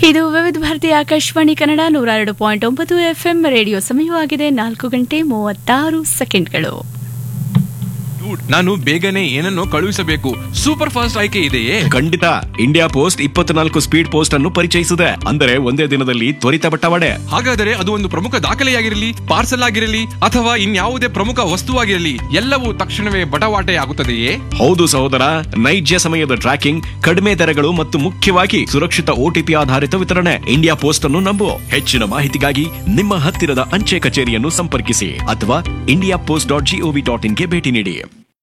ಇದು ವಿವಿಧ ಭಾರತಿ ಆಕಾಶವಾಣಿ ಕನ್ನಡ ನೂರ ಎರಡು ಪಾಯಿಂಟ್ ಒಂಬತ್ತು ಎಫ್ಎಂ ರೇಡಿಯೋ ಸಮಯವಾಗಿದೆ ನಾಲ್ಕು ಗಂಟೆ ಮೂವತ್ತಾರು ಸೆಕೆಂಡ್ಗಳು ಡೂಡ್, ನಾನು ಬೇಗನೆ ಏನನ್ನೋ ಕಳುಹಿಸಬೇಕು ಸೂಪರ್ ಫಾಸ್ಟ್ ಆಯ್ಕೆ ಇದೆಯೇ ಖಂಡಿತ ಇಂಡಿಯಾ ಪೋಸ್ಟ್ ಇಪ್ಪತ್ನಾಲ್ಕು ಸ್ಪೀಡ್ ಪೋಸ್ಟ್ ಅನ್ನು ಪರಿಚಯಿಸಿದೆ ಅಂದರೆ ಒಂದೇ ದಿನದಲ್ಲಿ ತ್ವರಿತ ಬಟ್ಟವಾಡೆ ಹಾಗಾದರೆ ಅದು ಒಂದು ಪ್ರಮುಖ ದಾಖಲೆಯಾಗಿರಲಿ ಪಾರ್ಸಲ್ ಆಗಿರಲಿ ಅಥವಾ ಇನ್ಯಾವುದೇ ಪ್ರಮುಖ ವಸ್ತುವಾಗಿರಲಿ ಎಲ್ಲವೂ ತಕ್ಷಣವೇ ಬಟವಾಟೆ ಆಗುತ್ತದೆಯೇ ಹೌದು ಸಹೋದರ ನೈಜ ಸಮಯದ ಟ್ರ್ಯಾಕಿಂಗ್ ಕಡಿಮೆ ದರಗಳು ಮತ್ತು ಮುಖ್ಯವಾಗಿ ಸುರಕ್ಷಿತ ಓಟಿಪಿ ಆಧಾರಿತ ವಿತರಣೆ ಇಂಡಿಯಾ ಪೋಸ್ಟ್ ಅನ್ನು ನಂಬು ಹೆಚ್ಚಿನ ಮಾಹಿತಿಗಾಗಿ ನಿಮ್ಮ ಹತ್ತಿರದ ಅಂಚೆ ಕಚೇರಿಯನ್ನು ಸಂಪರ್ಕಿಸಿ ಅಥವಾ India post dot G O V dot ಇನ್ಗೆ ಭೇಟಿ ನೀಡಿ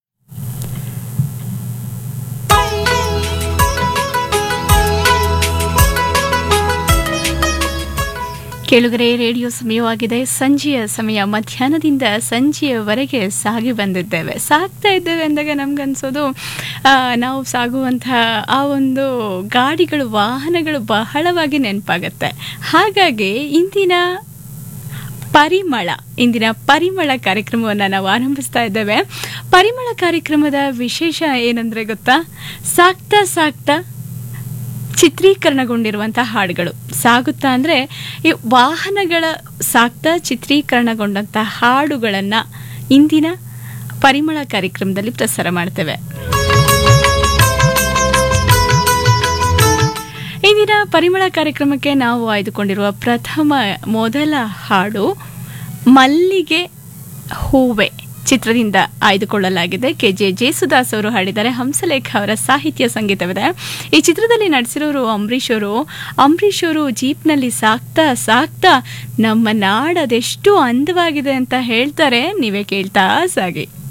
ಕೇಳುಗರೆ ರೇಡಿಯೋ ಸಮಯವಾಗಿದೆ ಸಂಜೆಯ ಸಮಯ ಮಧ್ಯಾಹ್ನದಿಂದ ಸಂಜೆಯವರೆಗೆ ಸಾಗಿ ಬಂದಿದ್ದೇವೆ ಸಾಗ್ತಾ ಇದ್ದೇವೆ ಅಂದಾಗ ನಮ್ಗನ್ಸೋದು ಆ, ನಾವು ಸಾಗುವಂತಹ ಆ ಒಂದು ಗಾಡಿಗಳು ವಾಹನಗಳು ಬಹಳವಾಗಿ ನೆನಪಾಗತ್ತೆ ಹಾಗಾಗಿ ಇಂದಿನ ಪರಿಮಳ ಇಂದಿನ ಪರಿಮಳ ಕಾರ್ಯಕ್ರಮವನ್ನು ನಾವು ಆರಂಭಿಸ್ತಾ ಇದ್ದೇವೆ ಪರಿಮಳ ಕಾರ್ಯಕ್ರಮದ ವಿಶೇಷ ಏನಂದ್ರೆ ಗೊತ್ತಾ ಸಾಕ್ತಾ ಸಾಕ್ತಾ ಚಿತ್ರೀಕರಣಗೊಂಡಿರುವಂತಹ ಹಾಡುಗಳು ಸಾಗುತ್ತಾ ಅಂದ್ರೆ ಈ ವಾಹನಗಳ ಸಾಕ್ತಾ ಚಿತ್ರೀಕರಣಗೊಂಡಂತಹ ಹಾಡುಗಳನ್ನ ಇಂದಿನ ಪರಿಮಳ ಕಾರ್ಯಕ್ರಮದಲ್ಲಿ ಪ್ರಸಾರ ಮಾಡ್ತೇವೆ ಇಂದಿನ ಪರಿಮಳ ಕಾರ್ಯಕ್ರಮಕ್ಕೆ ನಾವು ಆಯ್ದುಕೊಂಡಿರುವ ಪ್ರಥಮ ಮೊದಲ ಹಾಡು ಮಲ್ಲಿಗೆ ಹೂವೆ ಚಿತ್ರದಿಂದ ಆಯ್ದುಕೊಳ್ಳಲಾಗಿದೆ ಕೆ ಜೆ ಜೇಸುದಾಸ್ ಅವರು ಹಾಡಿದ್ದಾರೆ ಹಂಸಲೇಖ ಅವರ ಸಾಹಿತ್ಯ ಸಂಗೀತವಿದೆ ಈ ಚಿತ್ರದಲ್ಲಿ ನಟಿಸಿರೋರು ಅಂಬರೀಷ್ ಅವರು ಅಂಬರೀಷ್ ಅವರು ಜೀಪ್ನಲ್ಲಿ ಸಾಕ್ತಾ ಸಾಕ್ತಾ ನಮ್ಮ ನಾಡು ಅದೆಷ್ಟು ಅಂದವಾಗಿದೆ ಅಂತ ಹೇಳ್ತಾರೆ ನೀವೇ ಕೇಳ್ತಾ ಸಾಗಿ